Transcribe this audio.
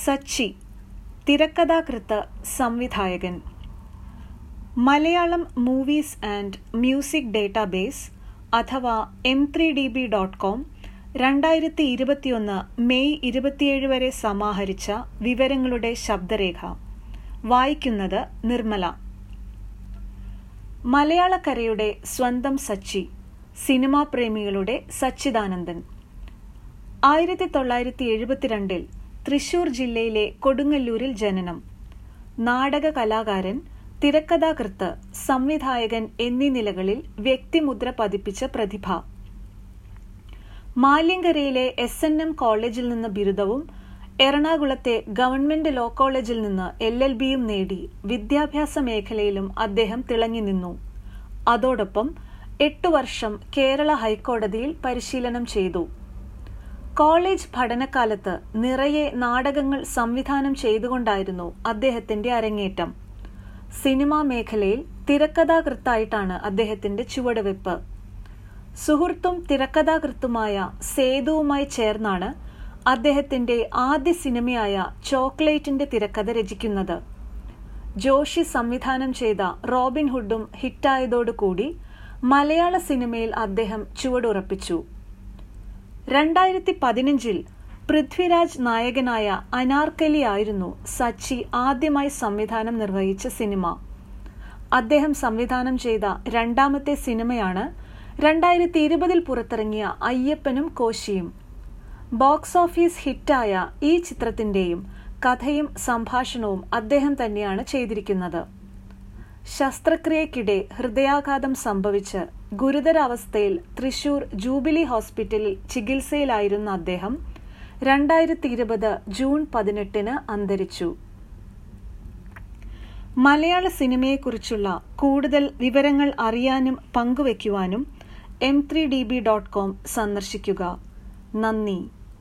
സച്ചി തിരക്കഥാകൃത്ത് സംവിധായകൻ Malayalam movies and music database അഥവാ M three D B dot com രണ്ടായിരത്തി ഇരുപത്തിയൊന്ന് മെയ് ഇരുപത്തിയേഴ് വരെ സമാഹരിച്ച വിവരങ്ങളുടെ ശബ്ദരേഖ വായിക്കുന്നത് നിർമ്മല മലയാളക്കരയുടെ സ്വന്തം സച്ചി സിനിമാ പ്രേമികളുടെ സച്ചിദാനന്ദൻ ആയിരത്തി തൊള്ളായിരത്തി എഴുപത്തിരണ്ടിൽ തൃശൂർ ജില്ലയിലെ കൊടുങ്ങല്ലൂരിൽ ജനനം നാടക കലാകാരൻ തിരക്കഥാകൃത്ത് സംവിധായകൻ എന്നീ നിലകളിൽ വ്യക്തിമുദ്ര പതിപ്പിച്ച പ്രതിഭ മാല്യങ്കരയിലെ എസ് എൻ എം കോളേജിൽ നിന്ന് ബിരുദവും എറണാകുളത്തെ ഗവൺമെന്റ് ലോ കോളേജിൽ നിന്ന് എൽ എൽ ബിയും നേടി വിദ്യാഭ്യാസ മേഖലയിലും അദ്ദേഹം തിളങ്ങി നിന്നു അതോടൊപ്പം എട്ടു വർഷം കേരള ഹൈക്കോടതിയിൽ പരിശീലനം ചെയ്തു കോളേജ് പഠനകാലത്ത് നിറയെ നാടകങ്ങൾ സംവിധാനം ചെയ്തുകൊണ്ടായിരുന്നു അദ്ദേഹത്തിന്റെ അരങ്ങേറ്റം സിനിമാ മേഖലയിൽ തിരക്കഥാകൃത്തായിട്ടാണ് അദ്ദേഹത്തിന്റെ ചുവടുവെപ്പ് സുഹൃത്തും തിരക്കഥാകൃത്തുമായ സേതുവുമായി ചേർന്നാണ് അദ്ദേഹത്തിന്റെ ആദ്യ സിനിമയായ ചോക്ലേറ്റിന്റെ തിരക്കഥ രചിക്കുന്നത് ജോഷി സംവിധാനം ചെയ്ത റോബിൻ ഹുഡും ഹിറ്റായതോടുകൂടി മലയാള സിനിമയിൽ അദ്ദേഹം ചുവടുറപ്പിച്ചു രണ്ടായിരത്തി പതിനഞ്ചിൽ പൃഥ്വിരാജ് നായകനായ അനാർക്കലി ആയിരുന്നു സച്ചി ആദ്യമായി സംവിധാനം നിർവഹിച്ച സിനിമ അദ്ദേഹം സംവിധാനം ചെയ്ത രണ്ടാമത്തെ സിനിമയാണ് രണ്ടായിരത്തി ഇരുപതിൽ പുറത്തിറങ്ങിയ അയ്യപ്പനും കോശിയും ബോക്സ് ഓഫീസ് ഹിറ്റായ ഈ ചിത്രത്തിന്റെയും കഥയും സംഭാഷണവും അദ്ദേഹം തന്നെയാണ് ചെയ്തിരിക്കുന്നത് ശസ്ത്രക്രിയക്കിടെ ഹൃദയാഘാതം സംഭവിച്ച് ഗുരുതരാവസ്ഥയിൽ തൃശൂർ ജൂബിലി ഹോസ്പിറ്റലിൽ ചികിത്സയിലായിരുന്ന അദ്ദേഹം രണ്ടായിരത്തി ഇരുപത് ജൂൺ പതിനെട്ടിന് അന്തരിച്ചു മലയാള സിനിമയെക്കുറിച്ചുള്ള കൂടുതൽ വിവരങ്ങൾ അറിയാനും പങ്കുവയ്ക്കുവാനും M three D B dot com സന്ദർശിക്കുക നന്ദി